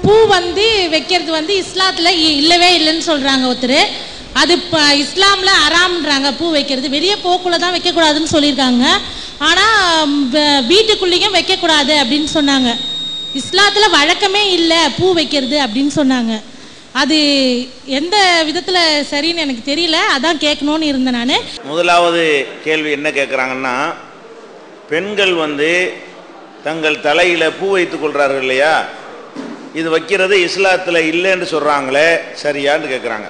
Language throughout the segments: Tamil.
பூ வந்து வைக்கிறது வந்து இஸ்லாத்துல இ- இல்லவே இல்லைன்னு சொல்றாங்க ஒருத்தர் அது இப்போ இஸ்லாம்ல அறாம்ன்றாங்க பூ வைக்கிறது வெளியே போக்குள்ள தான் வைக்கக்கூடாதுன்னு சொல்லியிருக்காங்க ஆனால் வீட்டுக்குள்ளேயும் வைக்கக்கூடாது அப்படின்னு சொன்னாங்க இஸ்லாத்துல வழக்கமே இல்லை பூ வைக்கிறது அப்படின்னு சொன்னாங்க அது எந்த விதத்துல சரின்னு எனக்கு தெரியல அதான் கேட்கணும்னு இருந்தேன் நான் முதலாவது கேள்வி என்ன கேட்குறாங்கன்னா பெண்கள் வந்து தங்கள் தலையில் பூ வைத்துக் கொள்கிறார்கள் இல்லையா இது வைக்கிறது இஸ்லாத்தில் இல்லைன்னு சொல்கிறாங்களே சரியான்னு கேட்குறாங்க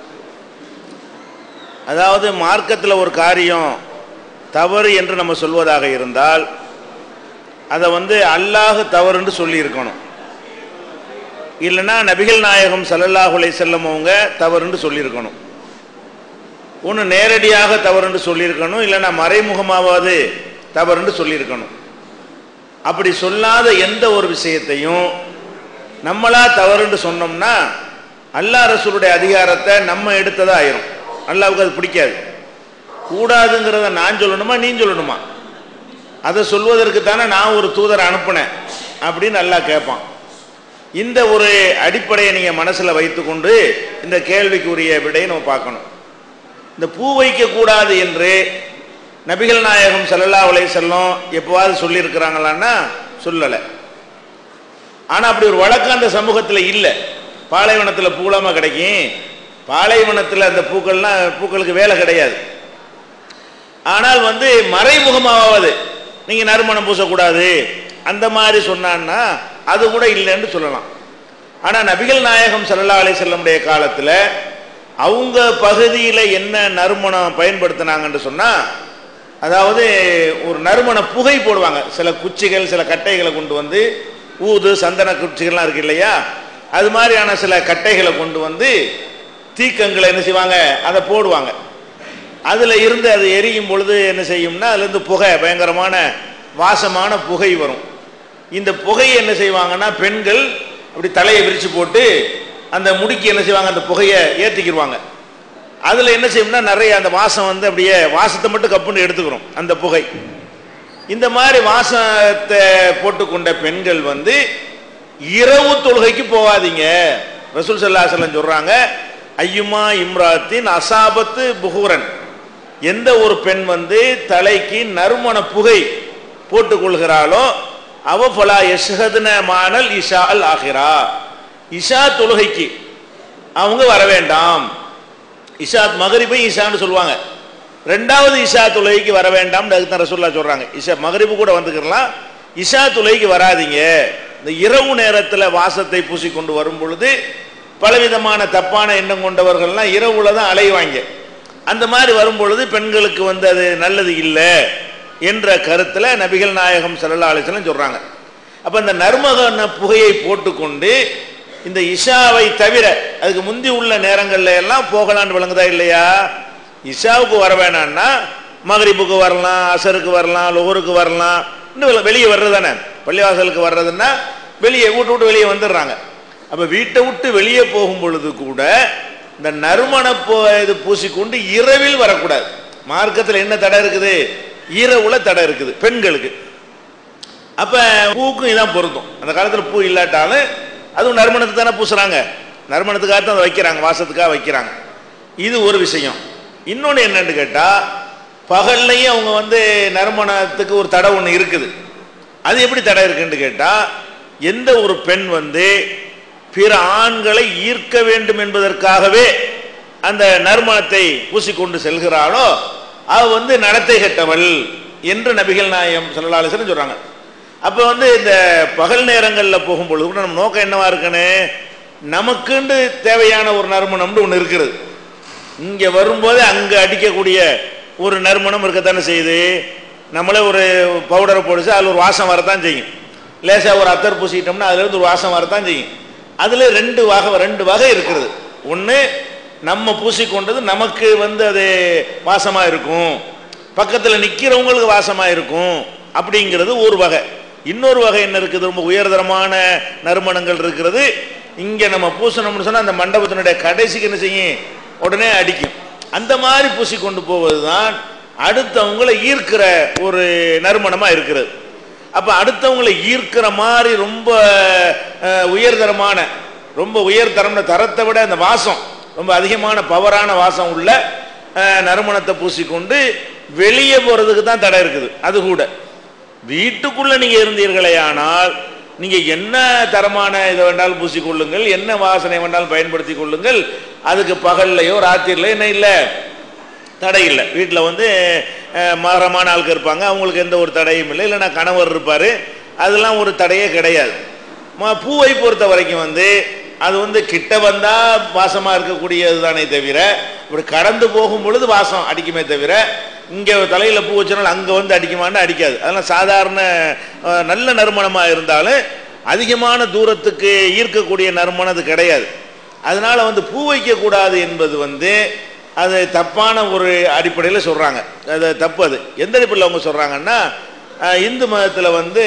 அதாவது மார்க்கத்தில் ஒரு காரியம் தவறு என்று நம்ம சொல்வதாக இருந்தால் அதை வந்து அல்லாஹ் தவறுன்னு சொல்லியிருக்கணும் இல்லைன்னா நபிகள் நாயகம் ஸல்லல்லாஹு அலைஹி செல்லம் அவங்க தவறுன்னு சொல்லியிருக்கணும் ஒன்று நேரடியாக தவறுன்னு சொல்லியிருக்கணும் இல்லைன்னா மறைமுகமாவது தவறுன்னு சொல்லியிருக்கணும் அப்படி சொல்லாத எந்த ஒரு விஷயத்தையும் நம்மளா தவறுன்னு சொன்னோம்னா அல்லாஹ் ரசூலுடைய அதிகாரத்தை நம்ம எடுத்ததா ஆயிரும் அல்லாவுக்கு அது பிடிக்காது கூடாதுங்கிறத நான் சொல்லணுமா நீ சொல்லணுமா அதை சொல்வதற்கு தானே நான் ஒரு தூதரை அனுப்புனேன் அப்படின்னு அல்லாஹ் கேட்பான் இந்த ஒரு அடிப்படையை நீங்கள் மனசில் வைத்துக்கொண்டு இந்த கேள்விக்குரிய விடையை நம்ம பார்க்கணும் இந்த பூ வைக்கக்கூடாது என்று நபிகள் நாயகம் ஸல்லல்லாஹு அலைஹி செல்லம் எப்போவாது சொல்லியிருக்கிறாங்களான்னா சொல்லலை ஆனால் அப்படி ஒரு வழக்கம் அந்த சமூகத்தில் இல்லை பாலைவனத்தில் பூலாமா கிடைக்கும் பாலைவனத்தில் அந்த பூக்கள்லாம் பூக்களுக்கு வேலை கிடையாது ஆனால் வந்து மறைமுகமாவது நீங்கள் நறுமணம் பூசக்கூடாது அந்த மாதிரி சொன்னான்னா அது கூட இல்லைன்னு சொல்லலாம் ஆனால் நபிகள் நாயகம் ஸல்லல்லாஹு அலைஹி செல்லமுடைய காலத்தில் அவங்க பகுதியில் என்ன நறுமணம் பயன்படுத்தினாங்கன்னு சொன்னால் அதாவது ஒரு நறுமண புகை போடுவாங்க சில குச்சிகள் சில கட்டைகளை கொண்டு வந்து ஊது சந்தன குச்சிகள்லாம் இருக்கு இல்லையா அது மாதிரியான சில கட்டைகளை கொண்டு வந்து தீக்கங்களை என்ன செய்வாங்க அதை போடுவாங்க அதில் இருந்து அது எரியும் பொழுது என்ன செய்யும்னா அதுலேருந்து புகை பயங்கரமான வாசமான புகை வரும் இந்த புகையை என்ன செய்வாங்கன்னா பெண்கள் அப்படி தலையை விரித்து போட்டு அந்த முடிக்கு என்ன செய்வாங்க அந்த புகையை ஏற்றிக்கிடுவாங்க அதில் என்ன செய்யும்னா நிறைய அந்த வாசம் வந்து அப்படியே வாசத்தை மட்டும் கப்புன்னு எடுத்துக்கிறோம் அந்த புகை இந்த மாதிரி வாசத்தை போட்டுக்கொண்ட பெண்கள் வந்து இரவு தொழுகைக்கு போகாதீங்க ரசூல் சல்லாஹலம் சொல்றாங்க ஐயுமா இம்ராத்தின் அசாபத்து புகூரன் எந்த ஒரு பெண் வந்து தலைக்கு நறுமண புகை போட்டுக் கொள்கிறாளோ அவ ஃபலா யஷ்ஹதுன மானல் இஷா அல் ஆஹிரா இஷா தொழுகைக்கு அவங்க வர வேண்டாம் இஷா மகரிபை இஷான்னு சொல்லுவாங்க ரெண்டாவது இஷா தொழுகைக்கு வர வேண்டாம் அதுக்கு தான் ரசூல்லா சொல்றாங்க இஷா மகரிபு கூட வந்துக்கிறலாம் இஷா தொழுகைக்கு வராதீங்க இந்த இரவு நேரத்தில் வாசத்தை பூசி கொண்டு வரும் பொழுது பலவிதமான தப்பான எண்ணம் கொண்டவர்கள்லாம் இரவுல தான் அலைவாங்க அந்த மாதிரி வரும் பொழுது பெண்களுக்கு வந்து அது நல்லது இல்லை என்ற கருத்தில் நபிகள் நாயகம் ஸல்லல்லாஹு அலைஹி வஸல்லம் சொல்றாங்க அப்போ இந்த நர்மகன புகையை போட்டுக்கொண்டு இந்த இஷாவை தவிர அதுக்கு முந்தி உள்ள நேரங்கள்ல எல்லாம் போகலான்னு விளங்குதா இல்லையா இஷாவுக்கு வர வேணாம்னா மகரிப்புக்கு வரலாம் அசருக்கு வரலாம் லோகருக்கு வரலாம் இன்னும் வெளியே வர்றது தானே பள்ளிவாசலுக்கு வர்றதுன்னா வெளியே வீட்டு விட்டு வெளியே வந்துடுறாங்க அப்போ வீட்டை விட்டு வெளியே போகும் பொழுது கூட இந்த நறுமண போ இது பூசிக்கொண்டு இரவில் வரக்கூடாது மார்க்கத்தில் என்ன தடை இருக்குது இரவுல தடை இருக்குது பெண்களுக்கு அப்போ பூக்கும் இதான் பொருந்தும் அந்த காலத்தில் பூ இல்லாட்டாலும் அதுவும் நறுமணத்துக்கு தானே பூசுறாங்க நறுமணத்துக்காக தான் அதை வைக்கிறாங்க வாசத்துக்காக வைக்கிறாங்க இது ஒரு விஷயம் இன்னொன்று என்னன்னு கேட்டால் பகல்லையும் அவங்க வந்து நறுமணத்துக்கு ஒரு தடை ஒன்று இருக்குது அது எப்படி தடை இருக்குன்னு கேட்டால் எந்த ஒரு பெண் வந்து பிற ஆண்களை ஈர்க்க வேண்டும் என்பதற்காகவே அந்த நறுமணத்தை பூசிக்கொண்டு செல்கிறாளோ அவ வந்து நடத்தை கெட்டவள் என்று நபிகள் நாயம் சொல்லலாலிசன் சொல்றாங்க அப்போ வந்து இந்த பகல் நேரங்களில் போகும்பொழுது கூட நம்ம நோக்கம் என்னவா இருக்குன்னு நமக்குண்டு தேவையான ஒரு நறுமணம்னு ஒன்று இருக்கிறது இங்கே வரும்போது அங்கே அடிக்கக்கூடிய ஒரு நறுமணம் இருக்கத்தானே செய்யுது நம்மளே ஒரு பவுடரை போடுச்சு அதில் ஒரு வாசம் வரத்தான் செய்யும் லேசாக ஒரு அத்தர் பூசிட்டோம்னா அதுலேருந்து ஒரு வாசம் வரத்தான் செய்யும் அதில் ரெண்டு வகை ரெண்டு வகை இருக்கிறது ஒன்று நம்ம பூசிக்கொண்டது நமக்கு வந்து அது வாசமாக இருக்கும் பக்கத்தில் நிற்கிறவங்களுக்கு வாசமாக இருக்கும் அப்படிங்கிறது ஒரு வகை இன்னொரு வகை என்ன இருக்குது ரொம்ப உயர்தரமான நறுமணங்கள் இருக்கிறது இங்கே நம்ம பூசணும்னு சொன்னால் அந்த மண்டபத்தினுடைய கடைசிக்கு என்ன செய்யும் உடனே அடிக்கும் அந்த மாதிரி பூசி கொண்டு போவது தான் அடுத்தவங்களை ஈர்க்கிற ஒரு நறுமணமாக இருக்கிறது அப்ப அடுத்தவங்களை ஈர்க்கிற மாதிரி ரொம்ப அஹ், உயர்தரமான ரொம்ப உயர்தரம்ன தரத்தை விட அந்த வாசம் ரொம்ப அதிகமான பவரான வாசம் உள்ள அஹ், நறுமணத்தை பூசிக்கொண்டு வெளியே போறதுக்கு தான் தடை இருக்குது அது கூட வீட்டுக்குள்ள நீங்க இருந்தீர்களே ஆனால் நீங்க என்ன தரமான இதை வேண்டாலும் பூசிக்கொள்ளுங்கள் என்ன வாசனை வேண்டாலும் பயன்படுத்தி கொள்ளுங்கள் அதுக்கு பகல்லையோ ராத்திரிலையோ என்ன இல்லை தடை இல்லை வீட்டில் வந்து அஹ், மகரமான ஆட்கள் இருப்பாங்க அவங்களுக்கு எந்த ஒரு தடையும் இல்லை இல்லைன்னா கணவர் இருப்பார் அதெல்லாம் ஒரு தடையே கிடையாது ம- பூவை பொறுத்த வரைக்கும் வந்து அது வந்து கிட்ட வந்தால் வாசமாக இருக்கக்கூடியது தானே தவிர இப்படி கடந்து போகும் பொழுது வாசம் அடிக்குமே தவிர இங்கே தலையில் பூ வச்சனால அங்கே வந்து அடிக்குமான்னு அடிக்காது அதெல்லாம் சாதாரண அஹ், நல்ல நறுமணமாக இருந்தாலும் அதிகமான தூரத்துக்கு ஈர்க்கக்கூடிய நறுமணம் அது கிடையாது அதனால வந்து பூ வைக்கக்கூடாது என்பது வந்து அது தப்பான ஒரு அடிப்படையில் சொல்கிறாங்க அது தப்பு அது எந்த அடிப்படையில் அவங்க சொல்கிறாங்கன்னா அஹ், இந்து மதத்தில் வந்து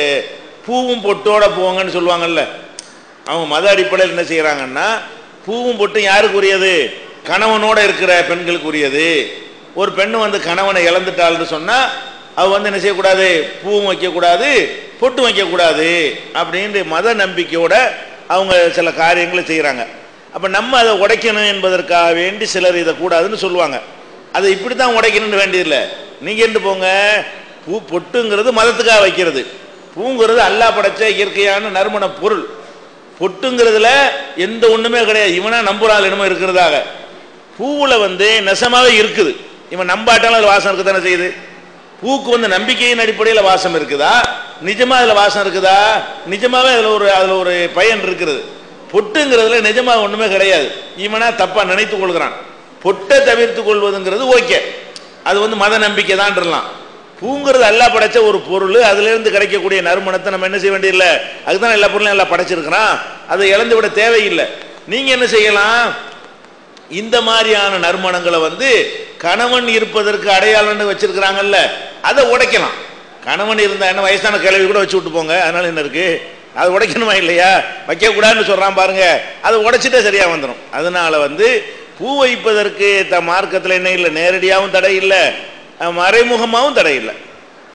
பூவும் பொட்டோட போங்கன்னு சொல்லுவாங்கல்ல அவங்க மத அடிப்படையில் என்ன செய்கிறாங்கன்னா பூவும் பொட்டும் யாருக்கு உரியது கணவனோட இருக்கிற பெண்களுக்கு உரியது ஒரு பெண்ணு வந்து கணவனை இழந்துட்டாள்னு சொன்னால் அவ வந்து என்ன செய்யக்கூடாது பூவும் வைக்கக்கூடாது பொட்டும் வைக்கக்கூடாது அப்படின்ற மத நம்பிக்கையோட அவங்க சில காரியங்களை செய்கிறாங்க அப்போ நம்ம அதை உடைக்கணும் என்பதற்காக வேண்டி சிலர் இதை கூடாதுன்னு சொல்லுவாங்க அதை இப்படி தான் உடைக்கணும்னு வேண்டியதில்லை நீங்கள் என்ன போங்க பூ பொட்டுங்கிறது மதத்துக்காக வைக்கிறது பூங்கிறது அல்லாஹ் படைச்ச இயற்கையான நறுமண பொருள் பொட்டுங்கிறதுல எந்த ஒண்ணுமே கிடையாது இவனா நம்புறாள் என்னமோ இருக்கிறதாக பூவுல வந்து நெசமாவே இருக்குது இவன் நம்பாட்டாலும் அது வாசம் இருக்க தானே செய்யுது பூக்கு வந்து நம்பிக்கையின் அடிப்படையில் வாசம் இருக்குதா நிஜமா அதுல வாசம் இருக்குதா நிஜமாவே அதுல ஒரு அதுல ஒரு பயன் இருக்கிறது பொட்டுங்கிறதுல நிஜமா ஒண்ணுமே கிடையாது இவனா தப்பா நினைத்து கொள்கிறான் பொட்டை தவிர்த்து கொள்வதுங்கிறது ஓகே அது வந்து மத நம்பிக்கை தான் பூங்கிறது அல்லாஹ் படைச்ச ஒரு பொருள் அதுல இருந்து கிடைக்கக்கூடிய நறுமணத்தை நம்ம என்ன செய்ய வேண்டியதில்லை அதுதான் எல்லா பொருளையும் எல்லாம் படைச்சிருக்கிறான் அதை இழந்து விட தேவையில்லை நீங்க என்ன செய்யலாம் இந்த மாதிரியான நறுமணங்களை வந்து கணவன் இருப்பதற்கு அடையாளம்னு வச்சிருக்கிறாங்கல்ல அதை உடைக்கலாம் கணவன் இருந்தா என்ன வயசான கிழவி கூட வச்சு விட்டு போங்க அதனால என்ன இருக்கு அதை உடைக்கணுமா இல்லையா வைக்கக்கூடாதுன்னு சொல்றான் பாருங்க அதை உடைச்சிட்டே சரியா வந்துடும் அதனால வந்து பூ வைப்பதற்கு த மார்க்கத்தில் என்ன இல்லை நேரடியாகவும் தடை இல்லை அஹ் மறைமுகமாகவும் தடை இல்லை